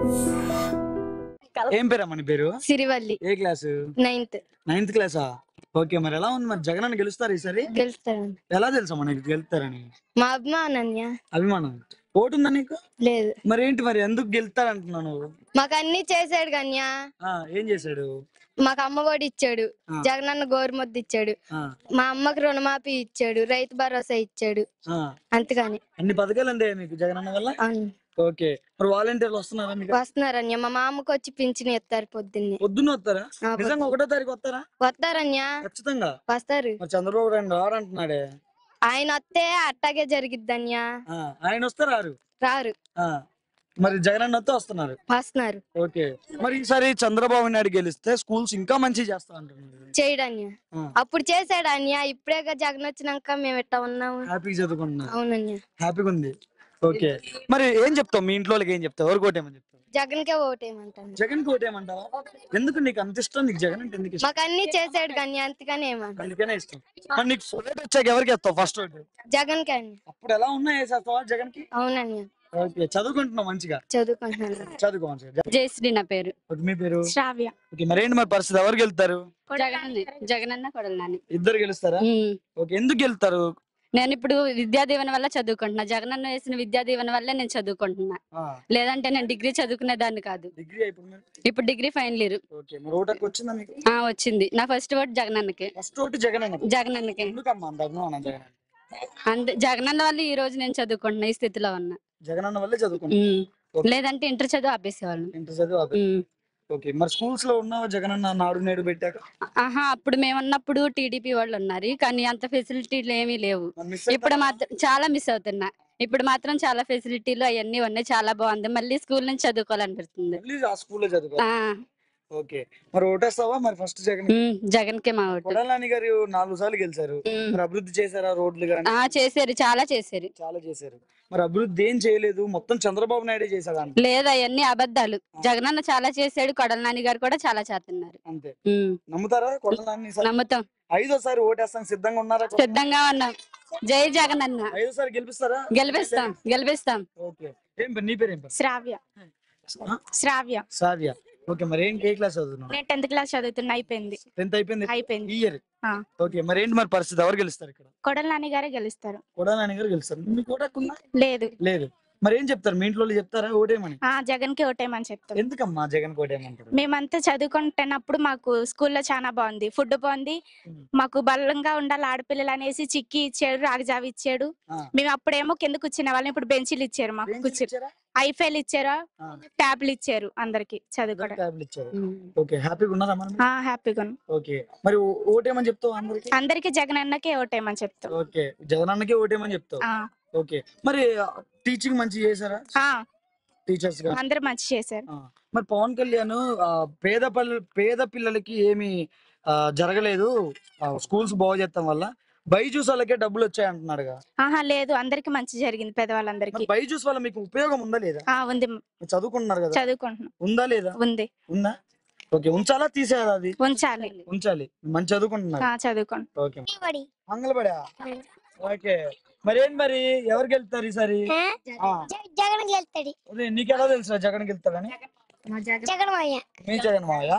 ఏం పేరమ్మా నీ పేరు సిరివల్లి ఏ క్లాసు నైన్త్ నైన్త్ క్లాసా ఓకే మరి ఎలా ఉంది మరి జగన్ అన్న గెలుస్తారు ఈసారి గెలుస్తాడండి ఎలా తెలుసమ్మా నీకు గెలుస్తారని మా అభిమానన్య అభిమానం ఓటు ఉందా నీకు లేదు మరి ఏంటి మరి ఎందుకు గెలుస్తాడంటున్నావు నువ్వు మాకు అన్ని చేసాడు కన్యా ఆ, ఏం చేశాడు మాకు అమ్మఒడి ఇచ్చాడు ఆ. జగనన్న గోరుముద్ద ఇచ్చాడు ఆ, మా అమ్మకి రుణమాఫీ ఇచ్చాడు రైతు భరోసా ఇచ్చాడు ఆ. అంతగాని అన్ని పథకాలు అందే మీకు జగన్ అన్న వల్ల అవును ఓకే మరి వాలంటీర్లు వస్తున్నారా మీకు వస్తున్నారన్య మా మామకు వచ్చి పింఛన్ ఇస్తారు పొద్దున్నే పొద్దున్న వస్తారా ఆ, నిజంగా ఒకటో తారీఖు వస్తారా వస్తారన్యా ఖచ్చితంగా వస్తారు మరి చంద్రబాబు నాయుడు రాడంటున్నాడే ఆయన వస్తే అట్టాగే జరిగిద్దన్యా ఆ, ఆయన వస్తే రారు రారు ఆ, మరి జగన్ అన్న వస్తే వస్తున్నారు వస్తున్నారు ఓకే మరి ఈసారి చంద్రబాబు నాయుడు గెలిస్తే స్కూల్స్ ఇంకా మంచి చేస్తా అంటున్నారు చేయడన్యా ఆ, అప్పుడు చేసాడు అన్య ఇప్పుడేగా జగన్ వచ్చినాక మేము ఇట్టా ఉన్నాము హ్యాపీగా చదువుకుంటున్నారు అవునన్య హ్యాపీగా ఉంది ఓకే మరి ఏం చెప్తావు మీ ఇంట్లో వాళ్ళకి ఏం చెప్తావు ఎవరు కోటేమని చెప్తావు జగన్ కే ఓటేయమంటాను జగన్ కోటేమంటావా ఎందుకు నీకు అంత ఇష్టం నీకు జగన్ అంటే ఎందుకు ఇష్టం మాకు అన్ని చేసాడు కానీ అంతగానే ఏమంట అందుకనే ఇష్టం మరి నీకు ఓటు వచ్చాక ఎవరికి వేస్తావు ఫస్ట్ ఓటు జగన్ కి అన్య అప్పుడు ఎలా ఉన్నా వేసేస్తావా జగన్ కి అవునన్య ఓకే చదువుకుంటున్నావు మంచిగా చదువుకుంటున్నాను చదువుకో మంచిగా జయశ్రీ నా పేరు ఓకే, మీ పేరు శ్రావ్య ఓకే మరి ఏంటి మరి పరిస్థితి ఎవరు గెలుస్తారు జగన్ జగనన్న కొడలు నాని ఇద్దరు గెలుస్తారా ఓకే ఎందుకు గెలుస్తారు నేను ఇప్పుడు విద్యా దీవెన వల్ల చదువుకుంటున్నా జగనన్న వేసిన విద్యా దీవెన వల్లే నేను చదువుకుంటున్నా లేదంటే నేను డిగ్రీ చదువుకునే దాన్ని కాదు డిగ్రీ అయిపోయింది ఇప్పుడు డిగ్రీ ఫైనల్ ఇయర్ ఓకే మరి ఓటకు వచ్చిందా మీకు ఆ వచ్చింది నా ఫస్ట్ ఓట్ జగనన్నకి ఫస్ట్ ఓటు జగన్ అన్న జగనన్నకి ఎందుకమ్మా అంత అభిమానం జగన్ అన్న? అంతే జగనన్న వల్ల ఈ రోజు నేను చదువుకుంటున్నా ఈ స్థితిలో ఉన్నా జగన్ అన్న వల్లే చదువుకుంటా ఉమ్. లేదంటే ఇంటర్ చదువు ఆపేసేవాళ్ళం ఇంటర్ చదువు ఆపే- ఉమ్. ఓకే మరి స్కూల్స్ లో ఉన్నావా జగన్ అన్న నాడు నేడు పెట్టాక ఆహా అప్పుడు మేము ఉన్నప్పుడు టీడీపీ వాళ్ళు ఉన్నారు కానీ అంత ఫెసిలిటీలు ఏమీ లేవు మరి మిస్ ఇప్పుడు మాత్రం చాలా మిస్ అవుతున్నా ఇప్పుడు మాత్రం చాలా ఫెసిలిటీలు అవన్నీ ఉన్నాయి చాలా బాగుంది మళ్ళీ స్కూల్ నుంచి చదువుకోవాలనిపిస్తుంది మళ్ళీ ఆ స్కూల్లో చదువుకో ఆ, ఓకే మరి ఓటేస్తావా మరి ఫస్ట్ జగన్ ఉమ్, జగన్ కే మా ఓటు కొడాలని గారు నాలుగు సార్లు గెలిచారు ఉమ్. మరి అభివృద్ధి చేశారా రోడ్లు కానీ ఆ చేశారు చాలా చేశారు చాలా చేశారు మరి అభివృద్ధి ఏం చేయలేదు మొత్తం చంద్రబాబు నాయుడే చేశాడు అంట లేదు అవన్నీ అబద్ధాలు జగనన్న చాలా చేశాడు కొడల నాని గారు కూడా చాలా చేస్తున్నారు అంతే ఉమ్, నమ్ముతారా కొడాలని నమ్ముతాం ఐదోసారి ఓటేస్తాం సిద్ధంగా ఉన్నారా సిద్ధంగా ఉన్నాం జై జగనన్న ఐదోసారి గెలిపిస్తారా గెలిపిస్తాం గెలిపిస్తాం ఓకే ఏం పేరు? నీ పేరు ఏం పేరు శ్రావ్య ఆ? శ్రావ్య సావ్య ఓకే మరి ఏంటి ఏ క్లాస్ చదువుతున్నావు నేను టెన్త్ క్లాస్ చదువుతున్నా అయిపోయింది టెన్త్ అయిపోయింది అయిపోయింది ఈ ఇయర్ ఆ. ఓకే మరి ఏంటి మరి పరిస్థితి ఎవరు గెలుస్తారు ఇక్కడ కొడల నాని గారే గెలుస్తారు కొడాలని గారు గెలుస్తారు మీకు ఓటక్కుందా లేదు లేదు మరి ఏం చెప్తారు మీ ఇంట్లో వాళ్ళు చెప్తారా ఓటేమని ఆ జగన్ కి ఓటేయమని చెప్తాం ఎందుకమ్మా జగన్ కోటేయమంటారు మేమంతా చదువుకుంటున్నప్పుడు మాకు స్కూల్లో చాలా బాగుంది ఫుడ్ బాగుంది ఉమ్. మాకు బలంగా ఉండాలి ఆడపిల్లలు అనేసి చిక్కి ఇచ్చాడు రాగజావి ఇచ్చాడు ఆ. మేము అప్పుడేమో కింద కూర్చునే వాళ్ళం ఇప్పుడు బెంచీలు ఇచ్చారు మాకు బెంచీలు కూర్చో ఇచ్చారా? ఐఫైల్ ఇచ్చారు ఆ. ట్యాబ్లు ఇచ్చారు అందరికి చదువుకోవడం ట్యాబ్లు ఇచ్చారు ఓకే హ్యాపీగా ఉన్నారా మనం ఆ, హ్యాపీగా ఉన్నాం. ఓకే మరి ఓ- ఓటేమని చెప్తావు అందరికి అందరికి జగన్ అన్నకే ఓటేయమని చెప్తాం ఓకే జగన్ అన్నకే ఓటేమని చెప్తావు ఆ, ఓకే మరి టీచింగ్ మంచి చేశారా ఆ, టీచర్స్ గా అందరు మంచి చేశారు ఆ, మరి పవన్ కళ్యాణ్ ఆ, పేద పల్లె పేద పిల్లలకి ఏమి ఆ, జరగలేదు స్కూల్స్ బాగు చేస్తాం వల్ల బైజూస్ వాళ్ళకే డబ్బులు వచ్చాయి అంటున్నాడుగా ఆహా లేదు అందరికి మంచి జరిగింది పెద్దవాళ్ళందరికి మరి బైజూస్ వల్ల మీకు ఉపయోగం ఉందా లేదా ఆ ఉంది మీరు చదువుకుంటున్నారు కదా చదువుకుంటున్నాం ఉందా లేదా ఉంది ఉందా ఓకే ఉంచాలా తీసేయాలా అది ఉంచాలి ఉంచాలి మంచి చదువుకుంటున్నారు ఆ, చదువుకోండి ఓకే మంగళపడా ఓకే మరి ఏం మరి ఎవరికి వెళ్తారు ఈసారి ఆ, జగన్ గెలుతాడు అదే నీకెలా తెలుసా జగన్ వెళ్తాడని జగన్ మాయ మీ జగన్ మావయ్య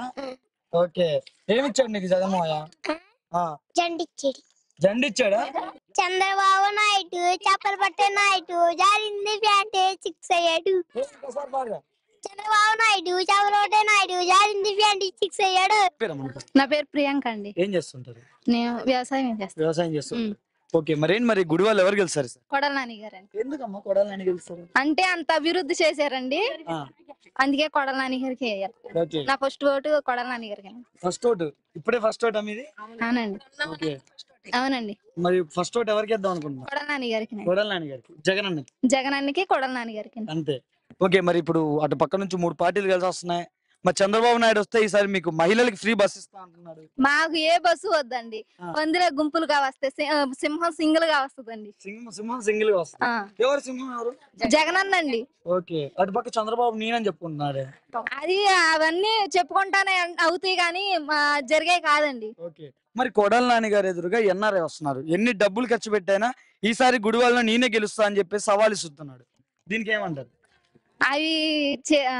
ఓకే ఏమి ఇచ్చాడు నీకు జగన్ మావయ్య ఆ, జండిచ్చాడు జెండా ఇచ్చాడా చంద్రబాబు నాయుడు చేపలు పట్టే నాయుడు జారింది ప్యాంటే సిక్స్ అయ్యాడు ఒకసారి బాగా చంద్రబాబు నాయుడు చేపలు పట్టే నాయుడు జారింది ప్యాంటే సిక్స్ అయ్యాడు పేరమ్మా. నా పేరు ప్రియాంక అండి ఏం చేస్తుంటారు నేను వ్యవసాయం చేస్తాను వ్యవసాయం చేస్తుంటారు ఓకే మరి ఏంటి మరి గుడి వాళ్ళు ఎవరు గెలుస్తారు సార్ కొడల నాని గారు ఎందుకమ్మా కొడాలని గెలుస్తారు అంటే అంత అభివృద్ధి చేశారండి ఆ, అందుకే కొడల నాని గారికి వేయాలి ఓకే నా ఫస్ట్ ఓటు కొడల నాని గారికి ఫస్ట్ ఓటు ఇప్పుడే ఫస్ట్ ఓట్ మీది అవునండి ఓకే అవునండి మరి ఫస్ట్ ఓట్ ఎవరికి వేద్దాం అనుకుంటున్నా కొడల నాని గారికి కొడాలని గారికి జగన్ అన్నకి జగనానికి కొడల నాని గారికి అంతే ఓకే మరి ఇప్పుడు అటు పక్క నుంచి మూడు పార్టీలు కలిసి వస్తున్నాయి మరి చంద్రబాబు నాయుడు వస్తే ఈసారి మీకు మహిళలకు ఫ్రీ బస్ ఇస్తా అంటున్నాడు మాకు ఏ బస్సు వద్దండి ఆ. పందిరే గుంపులుగా వస్తే సి- ఆ, సింహం సింగిల్ గా వస్తుందండి సింహం సింహం సింగిల్ గా వస్తుంది ఆ. ఎవరు సింహం ఎవరు జగనన్నండి ఓకే అటు పక్క చంద్రబాబు నేనని చెప్పుకుంటున్నాడే అది అవన్నీ చెప్పుకుంటానే అన్- అవుతాయి కానీ మా జరిగే కాదండి ఓకే మరి కొడాల నాని గారు ఎదురుగా ఎన్ఆర్ఐ వస్తున్నారు ఎన్ని డబ్బులు ఖర్చు పెట్టైనా ఈసారి గుడివాళ్ళలో నేనే గెలుస్తా అని చెప్పి సవాల్ ఇస్తున్నాడు దీనికి ఏమంటారు అవి చే- ఆ,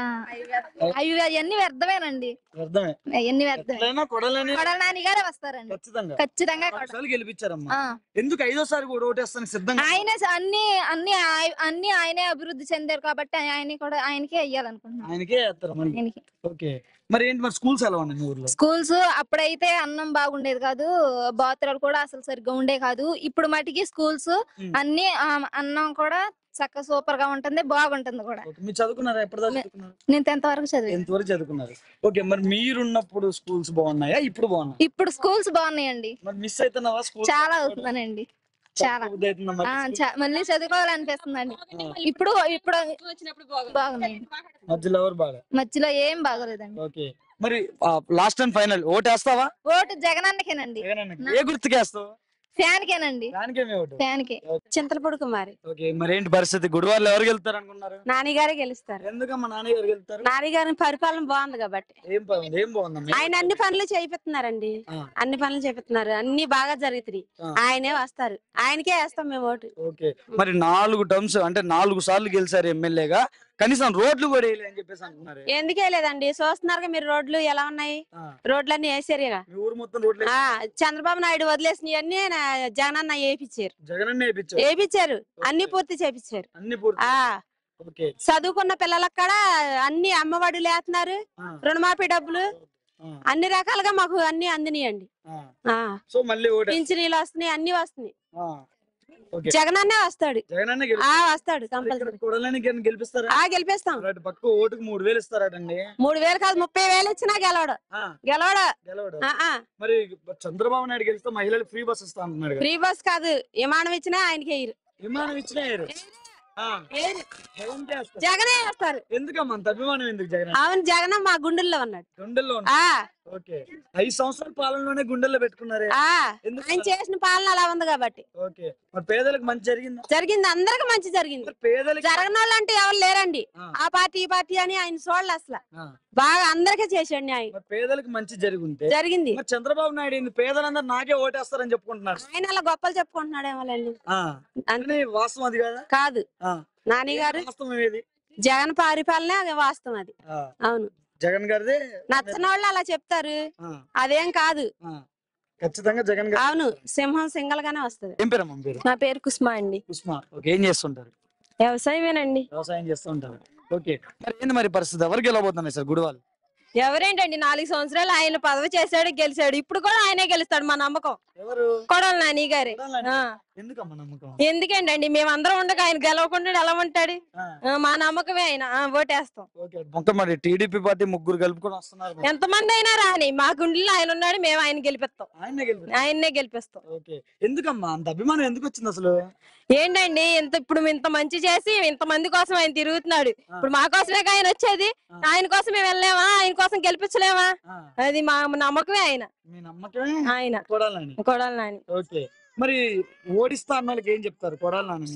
అవి అవన్నీ వ్యర్థమేనండి అర్థమే అవన్నీ వ్యర్థమే ఎట్లయినా కొడాలని కొడల నాని గారే వస్తారండి ఖచ్చితంగా ఖచ్చితంగా కొడ- పక్షాలు గెలిపించారమ్మా ఆ. ఎందుకు ఐదోసారి కూడా ఓటేస్తానికి సిద్ధంగా ఆయనే స- అన్ని అన్ని ఆయ- అన్ని ఆయనే అభివృద్ధి చెందారు కాబట్టి ఆయన కూడా ఆయనకే వెయ్యాలనుకుంటున్నాను ఆయనకే వేస్తారు మరి ఆయనకి ఓకే మరి ఏంటి మరి స్కూల్స్ ఎలా ఉన్నాయి మీ ఊర్లో స్కూల్స్ అప్పుడైతే అన్నం బాగుండేది కాదు బాత్రూలు కూడా అసలు సరిగ్గా ఉండే కాదు ఇప్పుడు మటుకి స్కూల్స్ ఉమ్. అన్ని ఆ, అన్నం కూడా చక్క సూపర్ గా ఉంటుంది బాగుంటుంది కూడా ఓకే, మీరు చదువుకున్నారా ఎప్పటిదాకా చదువుకున్నారు నేను టెన్త్ వరకు చదివాను ఎంత వరకు చదువుకున్నారు ఓకే మరి మీరున్నప్పుడు స్కూల్స్ బాగున్నాయా ఇప్పుడు బాగున్నాయి ఇప్పుడు స్కూల్స్ బాగున్నాయండి మరి మిస్ అవుతున్నావా స్కూల్ చాలా అవుతున్నానండి చాలా ఆ, చా- మళ్ళీ చదువుకోవాలనిపిస్తుందండి ఇప్పుడు ఇప్పుడు బాగున్నాయి మధ్యలో ఎవరు బాగా మధ్యలో ఏం బాగోలేదండి ఓకే మరి లాస్ట్ అండ్ ఫైనల్ ఓటు వేస్తావా ఓటు జగనన్నకేనండి జగనన్నకి. ఏ గుర్తుకి వేస్తావు ఫ్యాన్ కేనండి దానికేమి ఓటు ఫ్యాన్ కే చింతలపూడి కుమారి ఓకే మరి ఏంటి పరిస్థితి గుడివాళ్ళు ఎవరు గెలుస్తారు అనుకున్నారు నాన్నగారే గెలుస్తారు ఎందుకమ్మా నాన్నగారు గెలుస్తారు నాన్నగారి పరిపాలన బాగుంది కాబట్టి ఏం బాగుంది ఏం బాగుందమ్మా ఆయన అన్ని పనులు చేయిస్తున్నారండి ఆ. అన్ని పనులు చేపిస్తున్నారు అన్ని బాగా జరుగుతున్నాయి ఆ. ఆయనే వస్తారు ఆయనకే వేస్తాం మేము ఓటు ఓకే మరి నాలుగు టర్మ్స్ అంటే నాలుగు సార్లు గెలిచారు ఎమ్మెల్యేగా కనీసం రోడ్లు కూడా వేయలే అని చెప్పేసి అంటున్నారు ఎందుకే లేదండి చూస్తున్నారుగా మీరు రోడ్లు ఎలా ఉన్నాయి ఆ, రోడ్లన్నీ వేసారుగా మీ ఊరు మొత్తం రోడ్లు ఆ చంద్రబాబు నాయుడు వదిలేసినవన్నీ జగనన్న వేయించారు జగన్ వేయించారు వేయించారు అన్ని పూర్తి చేపించారు అన్ని పూర్తి ఆ ఓకే చదువుకున్న పిల్లలకు కూడా అన్ని అమ్మఒడులు వేస్తున్నారు ఆ, రుణమాఫీ డబ్బులు ఆ, అన్ని రకాలుగా మాకు అన్ని అందినాయండి ఆ. ఆ సో మళ్ళీ ఓటే పింఛనీలు వస్తున్నాయి అన్ని వస్తున్నాయి ఆ, ఓకే జగనన్నే వస్తాడు జగన్ అన్న ఆ వస్తాడు కంపల్సరీ కొడాలని గెలిపిస్తారా ఆ గెలిపిస్తాం అటు పక్క ఓటుకు మూడు వేలు ఇస్తారటండి మూడు వేలు కాదు ముప్పై వేలు ఇచ్చినా గెలవడు ఆ, గెలవడు గెలవడు ఆ, ఆ. మరి చంద్రబాబు నాయుడు గెలిస్తే మహిళలు ఫ్రీ బస్ ఇస్తా అంటున్నాడు కదా. ఫ్రీ బస్ కాదు విమానం ఇచ్చినా ఆయనకి వేయరు విమానం ఇచ్చినా ఏరు. ఆ, జగన్ చేస్తారు. జగనే వేస్తారు ఎందుకమ్మా అంత అభిమానం ఎందుకు జగన్ అవును జగన్ మా గుండెల్లో ఉన్నాడు గుండెల్లో ఉంది. ఆ ఓకే ఐదు సంవత్సరాల పాలనలోనే గుండెల్లో పెట్టుకున్నారే ఆ ఎందుకు ఆయన చేసిన పాలన అలా ఉంది కాబట్టి ఓకే మరి పేదలకు మంచి జరిగిందా జరిగింది అందరికి మంచి జరిగింది మరి పేదలకి జరగని వాళ్ళు అంటే ఎవరు లేరండి ఆ, ఆ పార్టీ ఈ పార్టీ అని ఆయన చూడలే అసలు ఆ. బాగా అందరికీ చేసాడు ఆయన మరి పేదలకు మంచి జరుగుంటే జరిగింది మరి చంద్రబాబు నాయుడు ఏంది పేదలందరూ నాకే ఓటేస్తారని చెప్పుకుంటున్నారు ఆయన అలా గొప్పలు చెప్పుకుంటున్నాడు ఏమోలేండి ఆ, అంటే వాస్తవం అది కదా కాదు ఆ. నాని గారు వాస్తవం ఏది జగన్ పరిపాలనే అది వాస్తవం అది ఆ, అవును జగన్ గారిదే నచ్చని వాళ్ళు అలా చెప్తారు ఆ, అదేం కాదు ఆ. ఖచ్చితంగా జగన్ గారు అవును సింహం సింగల్ గానే వస్తది ఏం పేరమ్మా మీ పేరు నా పేరు కుస్మా అండి ఉస్మా ఓకే ఏం చేస్తుంటారు వ్యవసాయమేనండి వ్యవసాయం చేస్తూ ఉంటారు ఓకే మరి ఏంది మరి పరిస్థితి ఎవరు గెలవబోతున్నాయి సార్ గుడివాళ్ళు ఎవరేంటండి నాలుగు సంవత్సరాలు ఆయన పదవి చేశాడు గెలిచాడు ఇప్పుడు కూడా ఆయనే గెలుస్తాడు మా నమ్మకం ఎవరు కొడాలి నాని గారి కొడాలని? ఆ. ఎందుకమ్మా నమ్మకం ఎందుకండి మేమందరం ఉండగా ఆయన గెలవకుండా ఎలా ఉంటాడు ఆ, ఆ, మా నమ్మకమే ఆయన ఆ, ఓటేస్తాం ఓకే మొత్తం మరి టీడీపీ పార్టీ ముగ్గురు కలుపుకొని వస్తున్నారు మరి. ఎంతమంది అయినా రాని మా గుండెల్లో ఆయన ఉన్నాడు మేము ఆయన గెలిపిస్తాం ఆయన్నే గెలిపారు ఆయన్నే గెలిపిస్తాం ఓకే ఎందుకమ్మా అంత అభిమానం ఎందుకు వచ్చింది అసలు ఏంటండి ఇంత ఇప్పుడు ఇంత మంచి చేసి ఇంత మంది కోసం ఆయన తిరుగుతున్నాడు ఆ, ఇప్పుడు మా కోసమే ఆయన వచ్చేది ఆ. ఆయన కోసం మేము వెళ్ళలేమా ఆయన కోసం గెలిపించలేమా ఆ, అది మా నమ్మకమే ఆయన మీ నమ్మకమే ఆయన కొడాలని కొడాలి నాని ఓకే మరి ఓడిస్తా అన్న వాళ్ళకి ఏం చెప్తారు కొడాలని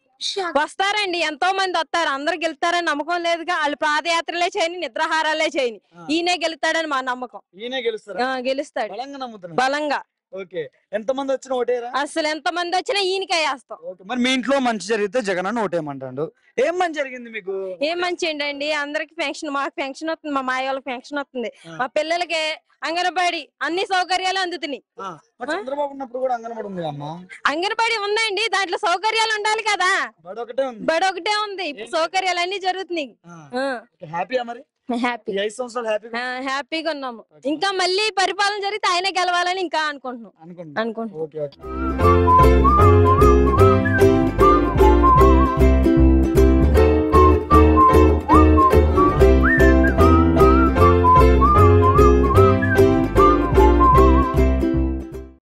వస్తారండి ఎంతో మంది వస్తారు అందరు గెలుస్తారని నమ్మకం లేదుగా వాళ్ళు పాదయాత్రలే చేయని నిద్రాహారాలే చేయని ఆ. ఈయనే గెలుస్తాడని మా నమ్మకం ఈయనే గెలుస్తారు ఆ, గెలుస్తాడు బలంగా నమ్ముతున్నారు బలంగా ఓకే ఎంత మంది వచ్చినా ఓటేరా అసలు ఎంత మంది వచ్చినా ఈయనకే వేస్తాం ఓకే మరి మీ ఇంట్లో మంచి జరిగితే జగన్ అన్న ఓటేయమంటాడు ఏం మంచి జరిగింది మీకు ఏం మంచి ఏంటండి అందరికి పెన్షన్ మాకు పెన్షన్ వస్తుంది మా మాయ వాళ్ళకి పెన్షన్ వస్తుంది ఆ. మా పిల్లలకి అంగన్వాడి అన్ని సౌకర్యాలు అందుతున్నాయి ఆ, మరి చంద్రబాబు ఉన్నప్పుడు కూడా అంగన్వాడి ఉంది అమ్మా అంగన్వాడి ఉందండి దాంట్లో సౌకర్యాలు ఉండాలి కదా బడి ఒకటే ఉంది బడి ఒకటే ఉంది ఇప్పుడు సౌకర్యాలు అన్ని జరుగుతున్నాయి హ్యాపీయా మరి హ్యాపీ ఈ ఐదు సంవత్సరాలు హ్యాపీ హ్యాపీగా ఉన్నాము ఇంకా మళ్ళీ పరిపాలన జరిగితే ఆయనే గెలవాలని ఇంకా అనుకుంటున్నాం అనుకుంటా అనుకుంటున్నాం ఓకే ఓకే